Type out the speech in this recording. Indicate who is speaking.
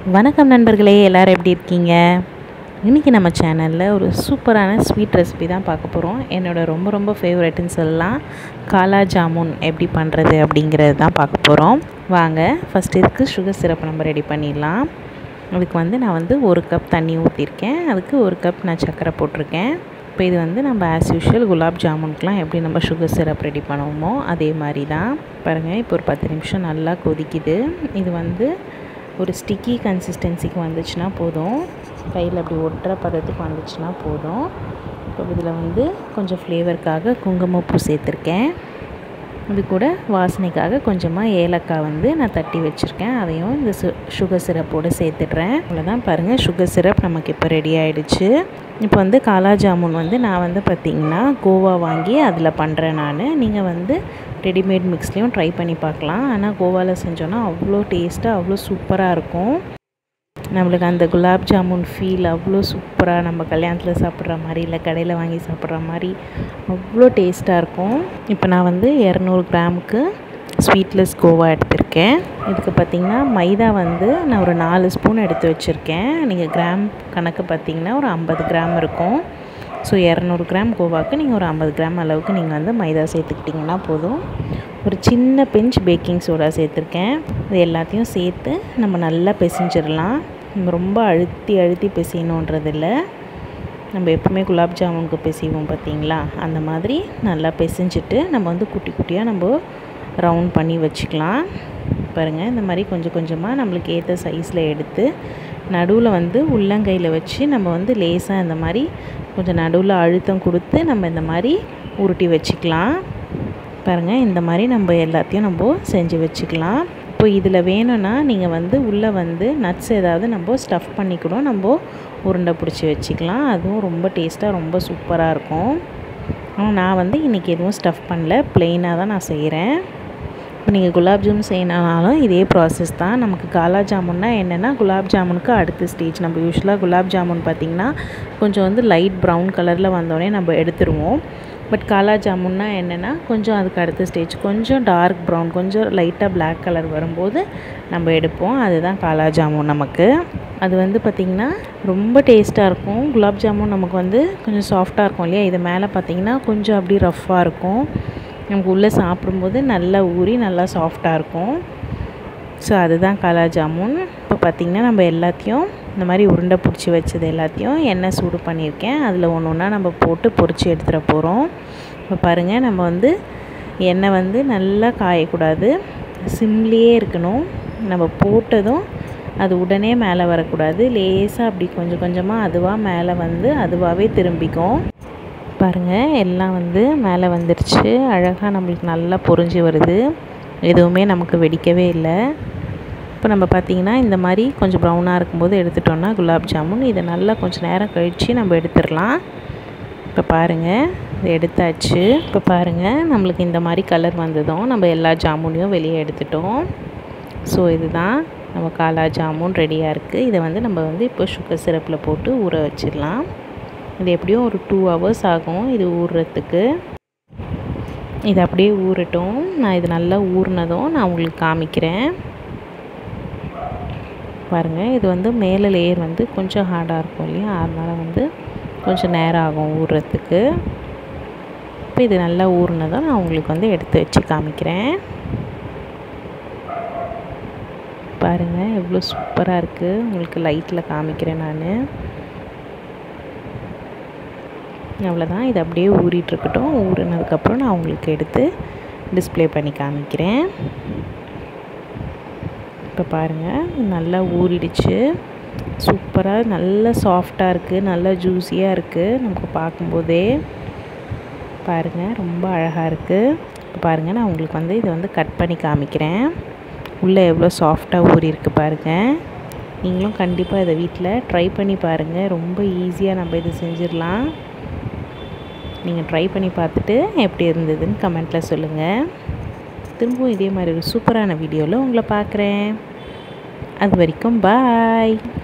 Speaker 1: வணக்கம் நண்பர்களே எல்லோரும் எப்படி இருக்கீங்க இன்றைக்கி நம்ம சேனலில் ஒரு சூப்பரான ஸ்வீட் ரெசிபி தான் பார்க்க போகிறோம் என்னோடய ரொம்ப ரொம்ப ஃபேவரெட்டுன்னு சொல்லலாம் காலா ஜாமுன் எப்படி பண்ணுறது அப்படிங்கிறது தான் பார்க்க போகிறோம் வாங்க ஃபஸ்ட் இதுக்கு சுகர் சிரப் நம்ம ரெடி பண்ணிடலாம் அதுக்கு வந்து நான் வந்து ஒரு கப் தண்ணி ஊற்றிருக்கேன் அதுக்கு ஒரு கப் நான் சர்க்கரை போட்டிருக்கேன் இப்போ இது வந்து நம்ம ஆஸ் யூஷுவல் குலாப் ஜாமுனுக்குலாம் எப்படி நம்ம சுகர் சிரப் ரெடி பண்ணுவோமோ அதே மாதிரி தான் பாருங்கள் இப்போ ஒரு பத்து நிமிஷம் நல்லா கொதிக்குது இது வந்து ஒரு ஸ்டிக்கி கன்சிஸ்டன்சிக்கு வந்துச்சுன்னா போதும் கையில் அப்படி ஒட்டுற பதத்துக்கு வந்துச்சுன்னா போதும் இப்போ இதில் வந்து கொஞ்சம் ஃப்ளேவருக்காக குங்குமப்பூ சேர்த்துருக்கேன் இது கூட வாசனைக்காக கொஞ்சமாக ஏலக்காய் வந்து நான் தட்டி வச்சுருக்கேன் அதையும் இந்த சு சுகர் சிரப்போடு சேர்த்துட்றேன் அவ்வளோதான் பாருங்கள் சுகர் சிரப் நமக்கு இப்போ ரெடி ஆகிடுச்சு இப்போ வந்து காலா ஜாமுன் வந்து நான் வந்து பார்த்திங்கன்னா கோவா வாங்கி அதில் பண்ணுறேன் நான் நீங்கள் வந்து ரெடிமேட் மிக்ஸ்லேயும் ட்ரை பண்ணி பார்க்கலாம் ஆனால் கோவாவில் செஞ்சோன்னா அவ்வளோ டேஸ்ட்டாக அவ்வளோ சூப்பராக இருக்கும் நம்மளுக்கு அந்த குலாப் ஜாமுன் ஃபீல் அவ்வளோ சூப்பராக நம்ம கல்யாணத்தில் சாப்பிட்ற மாதிரி இல்லை கடையில் வாங்கி சாப்பிட்ற மாதிரி அவ்வளோ டேஸ்ட்டாக இருக்கும் இப்போ நான் வந்து இரநூறு கிராமுக்கு ஸ்வீட்லெஸ் கோவா எடுத்திருக்கேன் இதுக்கு பார்த்திங்கன்னா மைதா வந்து நான் ஒரு நாலு ஸ்பூன் எடுத்து வச்சுருக்கேன் நீங்கள் கிராம் கணக்கு பார்த்திங்கன்னா ஒரு ஐம்பது கிராம் இருக்கும் ஸோ இரநூறு கிராம் கோவாக்கு நீங்கள் ஒரு ஐம்பது கிராம் அளவுக்கு நீங்கள் வந்து மைதா சேர்த்துக்கிட்டிங்கன்னா போதும் ஒரு சின்ன பிஞ்ச் பேக்கிங் சோடா சேர்த்துருக்கேன் இது எல்லாத்தையும் சேர்த்து நம்ம நல்லா பிசைஞ்சிடலாம் ரொம்ப அழுத்தி அழுத்தி பிசையணுன்றதில்ல நம்ம எப்பவுமே குலாப் ஜாமுனுக்கு பிசைவோம் பார்த்திங்களா அந்த மாதிரி நல்லா பிசைஞ்சிட்டு நம்ம வந்து குட்டி குட்டியாக நம்ம ரவுண்ட் பண்ணி வச்சுக்கலாம் பாருங்கள் இந்த மாதிரி கொஞ்சம் கொஞ்சமாக நம்மளுக்கு ஏற்ற சைஸில் எடுத்து நடுவில் வந்து உள்ளங்கையில் வச்சு நம்ம வந்து லேசாக இந்த மாதிரி கொஞ்சம் நடுவில் அழுத்தம் கொடுத்து நம்ம இந்த மாதிரி உருட்டி வச்சுக்கலாம் பாருங்கள் இந்த மாதிரி நம்ம எல்லாத்தையும் நம்ம செஞ்சு வச்சுக்கலாம் இப்போ இதில் வேணும்னா நீங்கள் வந்து உள்ளே வந்து நட்ஸ் ஏதாவது நம்ம ஸ்டஃப் பண்ணி கூட நம்ம உருண்டை பிடிச்சி வச்சுக்கலாம் அதுவும் ரொம்ப டேஸ்ட்டாக ரொம்ப சூப்பராக இருக்கும் ஆனால் நான் வந்து இன்றைக்கி எதுவும் ஸ்டஃப் பண்ணல ப்ளெயினாக தான் நான் செய்கிறேன் இப்போ நீங்கள் குலாப் ஜாமுன் செய்யணுனாலும் இதே ப்ராசஸ் தான் நமக்கு காலா ஜாமுன்னா என்னென்னா குலாப் ஜாமுனுக்கு அடுத்த ஸ்டேஜ் நம்ம யூஸ்வலாக குலாப் ஜாமுன் பார்த்திங்கன்னா கொஞ்சம் வந்து லைட் ப்ரௌன் கலரில் வந்தோடனே நம்ம எடுத்துருவோம் பட் காலா ஜாமுன்னா என்னென்னா கொஞ்சம் அதுக்கு அடுத்த ஸ்டேஜ் கொஞ்சம் டார்க் ப்ரௌன் கொஞ்சம் லைட்டாக பிளாக் கலர் வரும்போது நம்ம எடுப்போம் அதுதான் காலா ஜாமுன் நமக்கு அது வந்து பார்த்திங்கன்னா ரொம்ப டேஸ்ட்டாக இருக்கும் குலாப் ஜாமுன் நமக்கு வந்து கொஞ்சம் சாஃப்டாக இருக்கும் இல்லையா இது மேலே பார்த்திங்கன்னா கொஞ்சம் அப்படி ரஃப்பாக இருக்கும் நமக்கு உள்ளே சாப்பிடும்போது நல்லா ஊறி நல்லா சாஃப்டாக இருக்கும் ஸோ அதுதான் காலா ஜாமுன் இப்போ பார்த்திங்கன்னா நம்ம எல்லாத்தையும் இந்த மாதிரி உருண்டை பிடிச்சி வச்சது எல்லாத்தையும் எண்ணெய் சூடு பண்ணியிருக்கேன் அதில் ஒன்று ஒன்றா நம்ம போட்டு பொறிச்சு எடுத்துகிட போகிறோம் இப்போ பாருங்கள் நம்ம வந்து எண்ணெய் வந்து நல்லா காயக்கூடாது சிம்லேயே இருக்கணும் நம்ம போட்டதும் அது உடனே மேலே வரக்கூடாது லேசாக அப்படி கொஞ்சம் கொஞ்சமாக அதுவாக மேலே வந்து அதுவாகவே திரும்பிக்கும் பாருங்கள் எல்லாம் வந்து மேலே வந்துடுச்சு அழகாக நம்மளுக்கு நல்லா பொறிஞ்சு வருது எதுவுமே நமக்கு வெடிக்கவே இல்லை இப்போ நம்ம பார்த்திங்கன்னா இந்த மாதிரி கொஞ்சம் ப்ரௌனாக இருக்கும்போது எடுத்துட்டோன்னா குலாப் ஜாமுன் இதை நல்லா கொஞ்சம் நேரம் கழித்து நம்ம எடுத்துடலாம் இப்போ பாருங்கள் இது எடுத்தாச்சு இப்போ பாருங்கள் நம்மளுக்கு இந்த மாதிரி கலர் வந்ததும் நம்ம எல்லா ஜாமுனையும் வெளியே எடுத்துட்டோம் ஸோ இதுதான் நம்ம காலா ஜாமுன் ரெடியாக இருக்குது இதை வந்து நம்ம வந்து இப்போ சுகர் சிரப்பில் போட்டு ஊற வச்சிடலாம் இது எப்படியும் ஒரு டூ ஹவர்ஸ் ஆகும் இது ஊறுறதுக்கு இது அப்படியே ஊறட்டும் நான் இது நல்லா ஊறினதும் நான் உங்களுக்கு காமிக்கிறேன் பாருங்கள் இது வந்து மேலே லேயர் வந்து கொஞ்சம் ஹார்டாக இருக்கும் இல்லையா அதனால் வந்து கொஞ்சம் நேரம் ஆகும் ஊறுறதுக்கு இப்போ இது நல்லா ஊறினதும் நான் உங்களுக்கு வந்து எடுத்து வச்சு காமிக்கிறேன் பாருங்கள் எவ்வளோ சூப்பராக இருக்குது உங்களுக்கு லைட்டில் காமிக்கிறேன் நான் அவ்வளோதான் இது அப்படியே ஊறிட்டுருக்கட்டும் ஊறினதுக்கப்புறம் நான் உங்களுக்கு எடுத்து டிஸ்பிளே பண்ணி காமிக்கிறேன் இப்போ பாருங்கள் நல்லா ஊறிடுச்சு சூப்பராக நல்லா சாஃப்டாக இருக்குது நல்லா ஜூஸியாக இருக்குது நமக்கு பார்க்கும்போதே பாருங்கள் ரொம்ப அழகாக இருக்குது இப்போ பாருங்கள் நான் உங்களுக்கு வந்து இதை வந்து கட் பண்ணி காமிக்கிறேன் உள்ளே எவ்வளோ சாஃப்டாக ஊறி இருக்குது பாருங்கள் நீங்களும் கண்டிப்பாக இதை வீட்டில் ட்ரை பண்ணி பாருங்கள் ரொம்ப ஈஸியாக நம்ம இது செஞ்சிடலாம் நீங்கள் ட்ரை பண்ணி பார்த்துட்டு எப்படி இருந்ததுன்னு கமெண்ட்டில் சொல்லுங்கள் திரும்பவும் இதே மாதிரி ஒரு சூப்பரான வீடியோவில் உங்களை பார்க்குறேன் அது வரைக்கும் பாய்